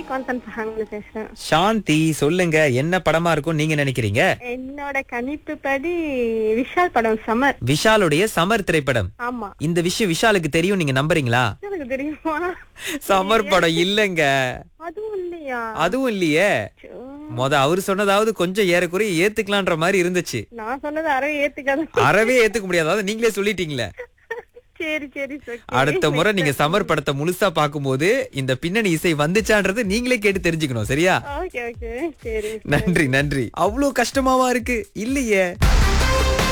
Conference ஹாங்ல பேசுறேன் சாந்தி சொல்லுங்க என்ன படமா இருக்கும் நீங்க நினைக்கிறீங்க என்னோட கணிப்பு படி விஷால் படம் சமர் விஷாலுடைய சமர் திரைப்படம் ஆமா இந்த விஷயம் விஷாலுக்கு தெரியும் நீங்க நம்புறீங்களா எனக்கு தெரியுமா சமர் படம் இல்லங்க அதுவும் இல்லையா அதுவும் இல்லையே அச்சோ. மொத அவரு சொன்னதாவது கொஞ்சம் ஏறக்குறைய ஏத்துக்கலான்ற மாதிரி இருந்துச்சு நான் சொன்னது அறவே ஏத்துக்காத அறவே ஏத்துக்க முடியாது அதாவது நீங்களே சொல்லிட்டீங்களே சரி சரி okay. அடுத்த முறை நீங்க சமர் படத்தை முழுசா பாக்கும்போது இந்த பின்னணி இசை வந்துச்சான்றது நீங்களே கேட்டு தெரிஞ்சுக்கணும் சரியா ஓகே ஓகே சரி நன்றி நன்றி அவ்வளவு கஷ்டமாவா இருக்கு இல்லையே